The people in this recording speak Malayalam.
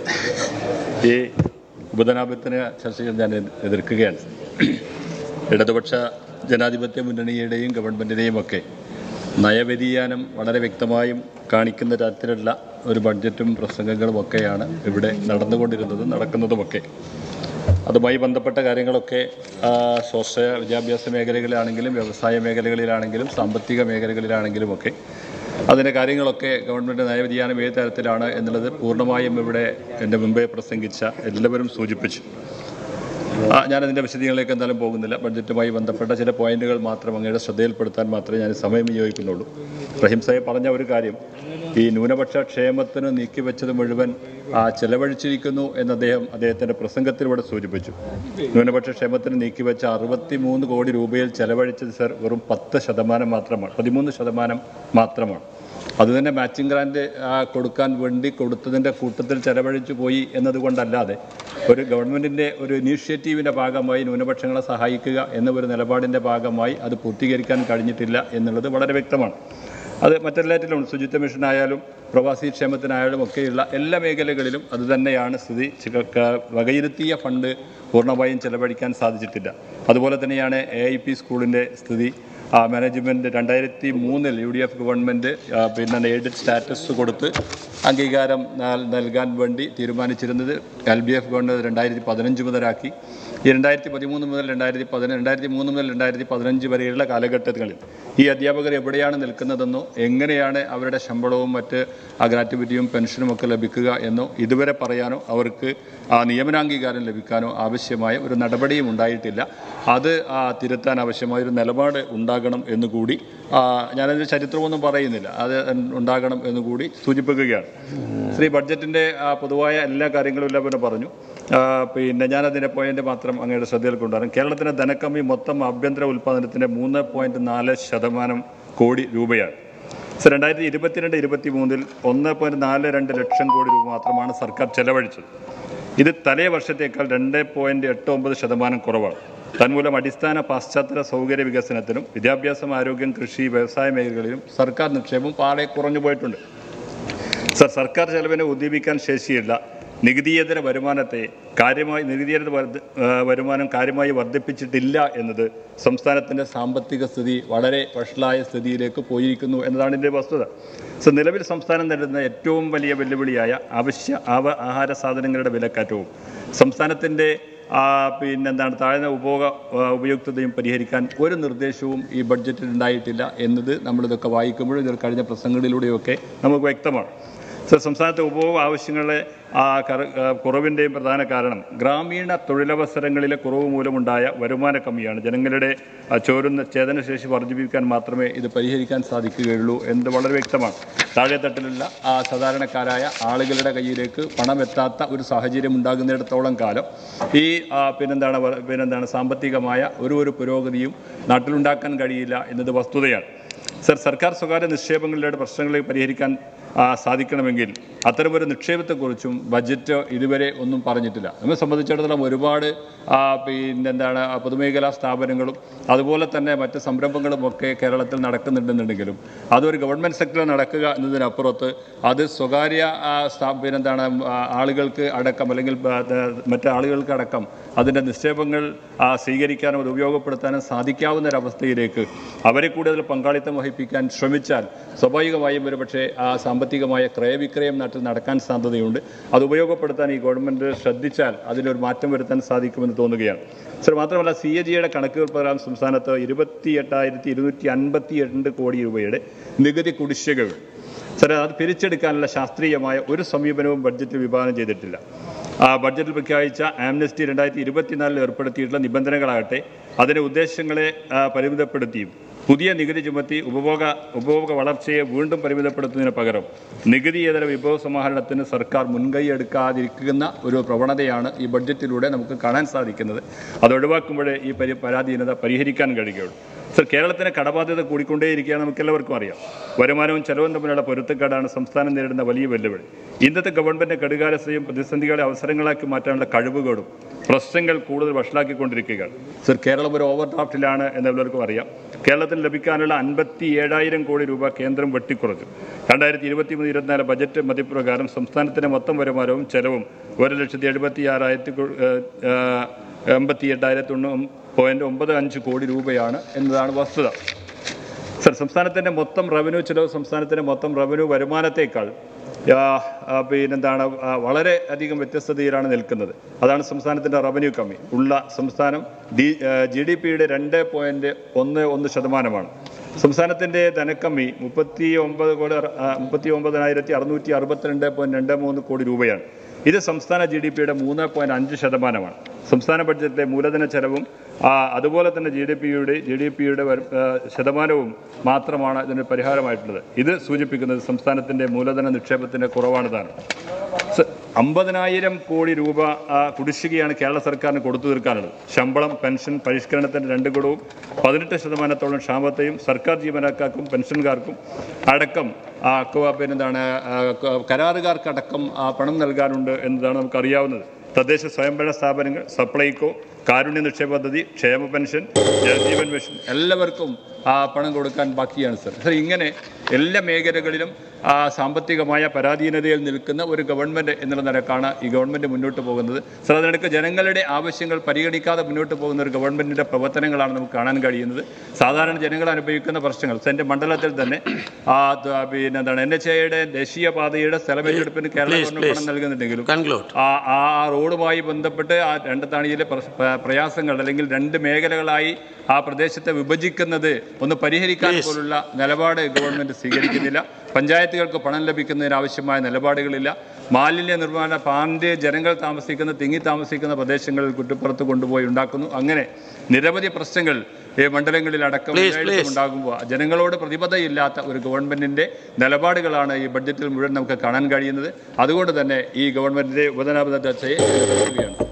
ഈ ഉപധനാപത്തിന് ചർച്ചകൾ ഞാൻ എതിർക്കുകയാണ് ഇടതുപക്ഷ ജനാധിപത്യ മുന്നണിയുടെയും ഗവൺമെൻറ്റിൻ്റെയും ഒക്കെ നയവ്യതിയാനം വളരെ വ്യക്തമായും കാണിക്കുന്ന തരത്തിലുള്ള ഒരു ബഡ്ജറ്റും പ്രസംഗങ്ങളും ഒക്കെയാണ് ഇവിടെ നടന്നുകൊണ്ടിരുന്നതും നടക്കുന്നതുമൊക്കെ അതുമായി ബന്ധപ്പെട്ട കാര്യങ്ങളൊക്കെ ആ, സ്വാശ്രയ വിദ്യാഭ്യാസ മേഖലകളിലാണെങ്കിലും വ്യവസായ മേഖലകളിലാണെങ്കിലും സാമ്പത്തിക മേഖലകളിലാണെങ്കിലും ഒക്കെ അതിൻ്റെ കാര്യങ്ങളൊക്കെ ഗവൺമെൻറ് നയവ്യതിയാനം ഏത് തരത്തിലാണ് എന്നുള്ളത് പൂർണ്ണമായും ഇവിടെ എൻ്റെ മുമ്പേ പ്രസംഗിച്ച എല്ലാവരും സൂചിപ്പിച്ചു ആ, ഞാനതിൻ്റെ വിശദീകരണങ്ങളിലേക്ക് എന്തായാലും പോകുന്നില്ല ബഡ്ജറ്റുമായി ബന്ധപ്പെട്ട ചില പോയിന്റുകൾ മാത്രം അങ്ങയുടെ ശ്രദ്ധയിൽപ്പെടുത്താൻ മാത്രമേ ഞാൻ സമയം വിനിയോഗിക്കുന്നുള്ളൂ റഹീം സാഹിബ് പറഞ്ഞ ഒരു കാര്യം ഈ ന്യൂനപക്ഷ ക്ഷേമത്തിന് നീക്കിവെച്ചത് മുഴുവൻ ആ, ചെലവഴിച്ചിരിക്കുന്നു എന്ന് അദ്ദേഹം അദ്ദേഹത്തിൻ്റെ പ്രസംഗത്തിലൂടെ സൂചിപ്പിച്ചു ന്യൂനപക്ഷ ക്ഷേമത്തിന് നീക്കിവെച്ച അറുപത്തി മൂന്ന് കോടി രൂപയിൽ ചെലവഴിച്ചത് സർ വെറും പത്ത് ശതമാനം മാത്രമാണ് പതിമൂന്ന് ശതമാനം മാത്രമാണ് അത് തന്നെ മാച്ചിങ് ഗ്രാൻഡ് ആ, കൊടുക്കാൻ വേണ്ടി കൊടുത്തതിൻ്റെ കൂട്ടത്തിൽ ചെലവഴിച്ചു പോയി എന്നതുകൊണ്ടല്ലാതെ ഒരു ഗവൺമെൻറ്റിൻ്റെ ഒരു ഇനീഷ്യേറ്റീവിൻ്റെ ഭാഗമായി ന്യൂനപക്ഷങ്ങളെ സഹായിക്കുക എന്ന ഒരു നിലപാടിൻ്റെ ഭാഗമായി അത് പൂർത്തീകരിക്കാൻ കഴിഞ്ഞിട്ടില്ല എന്നുള്ളത് വളരെ വ്യക്തമാണ് അത് മറ്റെല്ലാറ്റിലും ശുചിത്വ മിഷനായാലും പ്രവാസി ക്ഷേമത്തിനായാലും ഒക്കെയുള്ള എല്ലാ മേഖലകളിലും അതുതന്നെയാണ് സ്ഥിതി ചില ക- വകയിരുത്തിയ ഫണ്ട് പൂർണ്ണമായും ചെലവഴിക്കാൻ സാധിച്ചിട്ടില്ല അതുപോലെ തന്നെയാണ് എ ഐ പി സ്കൂളിൻ്റെ സ്ഥിതി ആ മാനേജ്മെൻറ്റ് രണ്ടായിരത്തി മൂന്നിൽ യു ഡി എഫ് ഗവൺമെൻറ് ആ, പിന്നെ എയ്ഡഡ് സ്റ്റാറ്റസ് കൊടുത്ത് അംഗീകാരം നൽ- നൽകാൻ വേണ്ടി തീരുമാനിച്ചിരുന്നത് എൽ ബി എഫ് ഗവൺമെൻറ് രണ്ടായിരത്തി പതിനഞ്ച് മുതലാക്കി ഈ രണ്ടായിരത്തി പതിമൂന്ന് മുതൽ രണ്ടായിരത്തി പതിന രണ്ടായിരത്തി മൂന്ന് മുതൽ രണ്ടായിരത്തി പതിനഞ്ച് വരെയുള്ള കാലഘട്ടങ്ങളിൽ ഈ അധ്യാപകർ എവിടെയാണ് നിൽക്കുന്നതെന്നോ എങ്ങനെയാണ് അവരുടെ ശമ്പളവും മറ്റ് ആ ഗ്രാറ്റുവിറ്റിയും പെൻഷനും ഒക്കെ ലഭിക്കുക എന്നോ ഇതുവരെ പറയാനോ അവർക്ക് ആ നിയമനാംഗീകാരം ലഭിക്കാനോ ആവശ്യമായ ഒരു നടപടിയും ഉണ്ടായിട്ടില്ല അത് ആ, തിരുത്താൻ ആവശ്യമായ ഒരു നിലപാട് ഉണ്ടാകണം എന്നുകൂടി ആ, ഞാനതിൻ്റെ ചരിത്രമൊന്നും പറയുന്നില്ല അത് ഉണ്ടാകണം എന്നുകൂടി സൂചിപ്പിക്കുകയാണ് ശ്രീ ബഡ്ജറ്റിൻ്റെ ആ, പൊതുവായ എല്ലാ കാര്യങ്ങളും എല്ലാം പിന്നെ പറഞ്ഞു ആ, പിന്നെ ഞാനതിൻ്റെ പോയിന്റ് മാത്രം അങ്ങയുടെ ശ്രദ്ധയിൽ കൊണ്ടുവരാം കേരളത്തിൻ്റെ ധനക്കമ്മി മൊത്തം ആഭ്യന്തര ഉൽപ്പാദനത്തിൻ്റെ മൂന്ന് പോയിൻറ്റ് നാല് ശതമാനം കോടി രൂപയാണ് സർ രണ്ടായിരത്തി ഇരുപത്തിരണ്ട് ഇരുപത്തി മൂന്നിൽ ഒന്ന് പോയിൻറ്റ് നാല് രണ്ട് ലക്ഷം കോടി രൂപ മാത്രമാണ് സർക്കാർ ചെലവഴിച്ചത് ഇത് തലേ വർഷത്തേക്കാൾ രണ്ട് പോയിൻറ്റ് എട്ട് ഒമ്പത് ശതമാനം കുറവാണ് തന്മൂലം അടിസ്ഥാന പാശ്ചാത്തല സൗകര്യ വികസനത്തിനും വിദ്യാഭ്യാസം ആരോഗ്യം കൃഷി വ്യവസായ മേഖലകളിലും സർക്കാർ നിക്ഷേപം പാടെ കുറഞ്ഞു പോയിട്ടുണ്ട് സർ സർക്കാർ ചെലവിനെ ഉദ്ദീപിക്കാൻ ശേഷിയില്ല നികുതിയേതര വരുമാനത്തെ കാര്യമായി നികുതിയേതര വർദ്ധ- ആ, വരുമാനം കാര്യമായി വർദ്ധിപ്പിച്ചിട്ടില്ല എന്നത് സംസ്ഥാനത്തിൻ്റെ സാമ്പത്തിക സ്ഥിതി വളരെ വഷളായ സ്ഥിതിയിലേക്ക് പോയിരിക്കുന്നു എന്നതാണ് ഇതിൻ്റെ വസ്തുത സോ നിലവിൽ സംസ്ഥാനം നേരിടുന്ന ഏറ്റവും വലിയ വെല്ലുവിളിയായ അവശ്യ ആവ ആഹാര സാധനങ്ങളുടെ വിലക്കയറ്റവും സംസ്ഥാനത്തിൻ്റെ ആ, പിന്നെന്താണ് താഴ്ന്ന ഉപഭോഗ ആ, ഉപയുക്തതയും പരിഹരിക്കാൻ ഒരു നിർദ്ദേശവും ഈ ബഡ്ജറ്റിൽ ഉണ്ടായിട്ടില്ല എന്നത് നമ്മളിതൊക്കെ വായിക്കുമ്പോഴും ഇതിൽ കഴിഞ്ഞ പ്രസംഗങ്ങളിലൂടെയൊക്കെ നമുക്ക് വ്യക്തമാണ് സർ സംസ്ഥാനത്തെ ഉപഭോഗ ആവശ്യങ്ങളെ ആ കറ- ആ, കുറവിൻ്റെയും പ്രധാന കാരണം ഗ്രാമീണ തൊഴിലവസരങ്ങളിലെ കുറവ് മൂലമുണ്ടായ വരുമാന കമ്മിയാണ് ജനങ്ങളുടെ ആ, ചോരുന്ന ചേതനശേഷി വർദ്ധിപ്പിക്കാൻ മാത്രമേ ഇത് പരിഹരിക്കാൻ സാധിക്കുകയുള്ളൂ എന്നത് വളരെ വ്യക്തമാണ് താഴെത്തട്ടിലുള്ള ആ സാധാരണക്കാരായ ആളുകളുടെ കയ്യിലേക്ക് പണം എത്താത്ത ഒരു സാഹചര്യം ഉണ്ടാകുന്നിടത്തോളം കാലം ഈ ആ, പിന്നെന്താണ് വ- പിന്നെന്താണ് സാമ്പത്തികമായ ഒരു ഒരു പുരോഗതിയും നാട്ടിലുണ്ടാക്കാൻ കഴിയില്ല എന്നത് വസ്തുതയാണ് സർ സർക്കാർ സ്വകാര്യ നിക്ഷേപങ്ങളുടെ പ്രശ്നങ്ങളെ പരിഹരിക്കാൻ ആ, സാധിക്കണമെങ്കിൽ അത്തരമൊരു നിക്ഷേപത്തെക്കുറിച്ചും ബജറ്റ് ഇതുവരെ ഒന്നും പറഞ്ഞിട്ടില്ല നമ്മെ സംബന്ധിച്ചിടത്തോളം ഒരുപാട് ആ, പിന്നെന്താണ് ആ, പൊതുമേഖലാ സ്ഥാപനങ്ങളും അതുപോലെ തന്നെ മറ്റ് സംരംഭങ്ങളും ഒക്കെ കേരളത്തിൽ നടക്കുന്നുണ്ടെന്നുണ്ടെങ്കിലും അതൊരു ഗവൺമെൻറ് സെക്ടറിൽ നടക്കുക എന്നതിനപ്പുറത്ത് അത് സ്വകാര്യ ആ, സ്ഥാ- പിന്നെന്താണ് ആ, ആളുകൾക്ക് അടക്കം അല്ലെങ്കിൽ ബ- ത- മറ്റ് ആളുകൾക്ക് അടക്കം അതിൻ്റെ നിക്ഷേപങ്ങൾ ആ, സ്വീകരിക്കാനും അത് ഉപയോഗപ്പെടുത്താനും സാധിക്കാവുന്ന ഒരവസ്ഥയിലേക്ക് അവരെ കൂടുതൽ പങ്കാളിത്തം വഹിപ്പിക്കാൻ ശ്രമിച്ചാൽ സ്വാഭാവികമായും ഒരുപക്ഷെ ആ സാമ്പത്തികമായ ക്രയവിക്രയം നാട്ടിൽ നടക്കാൻ സാധ്യതയുണ്ട് അത് ഉപയോഗപ്പെടുത്താൻ ഈ ഗവൺമെൻറ് ശ്രദ്ധിച്ചാൽ അതിലൊരു മാറ്റം വരുത്താൻ സാധിക്കുമെന്ന് തോന്നുകയാണ് സർ മാത്രമല്ല സി എ ജിയുടെ കണക്കുകൾ പ്രകാരം സംസ്ഥാനത്ത് ഇരുപത്തി എട്ടായിരത്തി ഇരുന്നൂറ്റി അൻപത്തി രണ്ട് കോടി രൂപയുടെ നികുതി കുടിശ്ശികകൾ സർ അത് പിരിച്ചെടുക്കാനുള്ള ശാസ്ത്രീയമായ ഒരു സമീപനവും ബഡ്ജറ്റിൽ വിഭാവനം ചെയ്തിട്ടില്ല ആ ബഡ്ജറ്റിൽ പ്രഖ്യാപിച്ച ആംനസ്റ്റി രണ്ടായിരത്തി ഇരുപത്തിനാലിൽ ഏർപ്പെടുത്തിയിട്ടുള്ള നിബന്ധനകളാകട്ടെ അതിൻ്റെ ഉദ്ദേശങ്ങളെ ആ, പരിമിതപ്പെടുത്തിയും പുതിയ നികുതി ചുമത്തി ഉപഭോഗ ഉപഭോഗ വളർച്ചയെ വീണ്ടും പരിമിതപ്പെടുത്തുന്നതിന് പകരം നികുതിയേതര വിഭവ സമാഹരണത്തിന് സർക്കാർ മുൻകൈ എടുക്കാതിരിക്കുന്ന ഒരു പ്രവണതയാണ് ഈ ബഡ്ജറ്റിലൂടെ നമുക്ക് കാണാൻ സാധിക്കുന്നത് അത് ഒഴിവാക്കുമ്പോഴേ ഈ പരി പരാധീനത പരിഹരിക്കാൻ കഴിയുകയുള്ളൂ സർ കേരളത്തിന് കടബാധ്യത കൂടിക്കൊണ്ടേയിരിക്കുകയാണ് നമുക്ക് എല്ലാവർക്കും അറിയാം വരുമാനവും ചെലവും തമ്മിലുള്ള പൊരുത്തക്കേടാണ് സംസ്ഥാനം നേരിടുന്ന വലിയ വെല്ലുവിളി ഇന്നത്തെ ഗവൺമെന്റ് കടുകാലസ്ഥയും പ്രതിസന്ധികളെ അവസരങ്ങളാക്കി മാറ്റാനുള്ള കഴിവുകളും പ്രശ്നങ്ങൾ കൂടുതൽ വഷളാക്കിക്കൊണ്ടിരിക്കുകയാണ് സർ കേരളം ഒരു ഓവർ ഡ്രാഫ്റ്റിലാണ് എന്ന് എല്ലാവർക്കും അറിയാം കേരളത്തിന് ലഭിക്കാനുള്ള അൻപത്തി ഏഴായിരം കോടി രൂപ കേന്ദ്രം വെട്ടിക്കുറച്ചു രണ്ടായിരത്തി ഇരുപത്തി മൂന്ന് ഇരുപത്തിനാല് ബജറ്റ് മതിപ്രകാരം സംസ്ഥാനത്തിന്റെ മൊത്തം വരുമാനവും ചെലവും ഒരു ലക്ഷത്തി എഴുപത്തി ആറായിരത്തി എൺപത്തി എട്ടായിരത്തി പോയിന്റ് ഒമ്പത് അഞ്ച് കോടി രൂപയാണ് എന്നതാണ് വസ്തുത സർ സംസ്ഥാനത്തിൻ്റെ മൊത്തം റവന്യൂ ചിലവ് സംസ്ഥാനത്തിൻ്റെ മൊത്തം റവന്യൂ വരുമാനത്തേക്കാൾ ആ, ആ, പിന്നെന്താണ് ആ, വളരെ അധികം വ്യത്യസ്തതയിലാണ് നിൽക്കുന്നത് അതാണ് സംസ്ഥാനത്തിൻ്റെ റവന്യൂ കമ്മി ഉള്ള സംസ്ഥാനം ഡി ജി ഡി പിയുടെ രണ്ട് പോയിൻറ്റ് ഒന്ന് ഒന്ന് ശതമാനമാണ് സംസ്ഥാനത്തിൻ്റെ ധനക്കമ്മി മുപ്പത്തി ഒമ്പത് കോടി ആ, മുപ്പത്തി ഒമ്പതിനായിരത്തി അറുന്നൂറ്റി അറുപത്തിരണ്ട് പോയിൻറ്റ് രണ്ട് മൂന്ന് കോടി രൂപയാണ് ഇത് സംസ്ഥാന ജി ഡി പിയുടെ മൂന്ന് പോയിൻറ്റ് അഞ്ച് ശതമാനമാണ് സംസ്ഥാന ബഡ്ജറ്റിലെ മൂലധന ചെലവും ആ, അതുപോലെ തന്നെ ജി ഡി പിയുടെ ജി ഡി പിയുടെ ശതമാനവും മാത്രമാണ് ഇതിന് പരിഹാരമായിട്ടുള്ളത് ഇത് സൂചിപ്പിക്കുന്നത് സംസ്ഥാനത്തിൻ്റെ മൂലധന നിക്ഷേപത്തിൻ്റെ കുറവാണ് താൻ സ- അമ്പതിനായിരം കോടി രൂപ ആ, കുടിശ്ശികയാണ് കേരള സർക്കാരിന് കൊടുത്തു തീർക്കാനുള്ളത് ശമ്പളം പെൻഷൻ പരിഷ്കരണത്തിൻ്റെ രണ്ട് ഗുണവും പതിനെട്ട് ശതമാനത്തോളം ക്ഷാമത്തെയും സർക്കാർ ജീവനക്കാർക്കും പെൻഷൻകാർക്കും അടക്കം ആ, ക- പിന്നെന്താണ് ആ, ക- കരാറുകാർക്കടക്കം ആ, പണം നൽകാനുണ്ട് എന്നതാണ് നമുക്കറിയാവുന്നത് തദ്ദേശ സ്വയംഭരണ സ്ഥാപനങ്ങൾ സപ്ലൈകോ കാരുണ്യ നിക്ഷേപ പദ്ധതി ക്ഷേമ പെൻഷൻ ജലജീവൻ മിഷൻ എല്ലാവർക്കും ആ പണം കൊടുക്കാൻ ബാക്കിയാണ് സർ സർ ഇങ്ങനെ എല്ലാ മേഖലകളിലും ആ, സാമ്പത്തികമായ പരാധീനതയിൽ നിൽക്കുന്ന ഒരു ഗവൺമെൻറ് എന്നുള്ള നിലക്കാണ് ഈ ഗവൺമെൻറ് മുന്നോട്ട് പോകുന്നത് സർ അതിനിടയ്ക്ക് ജനങ്ങളുടെ ആവശ്യങ്ങൾ പരിഗണിക്കാതെ മുന്നോട്ട് പോകുന്ന ഒരു ഗവൺമെൻറ്റിൻ്റെ പ്രവർത്തനങ്ങളാണ് നമുക്ക് കാണാൻ കഴിയുന്നത് സാധാരണ ജനങ്ങൾ അനുഭവിക്കുന്ന പ്രശ്നങ്ങൾ സർ, എൻ്റെ മണ്ഡലത്തിൽ തന്നെ ആ, ത- പിന്നെ എന്താണ് എൻ എച്ച് ഐയുടെ ദേശീയ പാതയുടെ സ്ഥലമേറ്റെടുപ്പിന് കേരള ഗവൺമെൻറ് പണം നൽകുന്നുണ്ടെങ്കിലും കൺക്ലൂഡ് ആ ആ ആ റോഡുമായി ബന്ധപ്പെട്ട് ആ രണ്ട് താണിയിലെ പ്ര- പ്ര- പ്രയാസങ്ങൾ അല്ലെങ്കിൽ രണ്ട് മേഖലകളായി ആ പ്രദേശത്തെ വിഭജിക്കുന്നത് ഒന്ന് പരിഹരിക്കാൻ പോലുള്ള നിലപാട് ഗവൺമെന്റ് സ്വീകരിക്കുന്നില്ല പഞ്ചായത്തുകൾക്ക് പണം ലഭിക്കുന്നതിന് ആവശ്യമായ നിലപാടുകളില്ല മാലിന്യ നിർമ്മാണ പാൻ്റെ ജനങ്ങൾ താമസിക്കുന്ന തിങ്ങി താമസിക്കുന്ന പ്രദേശങ്ങളിൽ കുറ്റപ്പുറത്ത് കൊണ്ടുപോയി ഉണ്ടാക്കുന്നു അങ്ങനെ നിരവധി പ്രശ്നങ്ങൾ ഈ മണ്ഡലങ്ങളിൽ അടക്കം Please, എല്ലായിടത്തും please. ഉണ്ടാകുമ്പോൾ ജനങ്ങളോട് പ്രതിബദ്ധതയില്ലാത്ത ഒരു ഗവൺമെന്റിന്റെ നിലപാടുകളാണ് ഈ ബഡ്ജറ്റിൽ മുഴുവൻ നമുക്ക് കാണാൻ കഴിയുന്നത് അതുകൊണ്ട് തന്നെ ഈ ഗവൺമെന്റിന്റെ ഉപധനാപന ചർച്ചയെ എതിർക്കുകയാണ്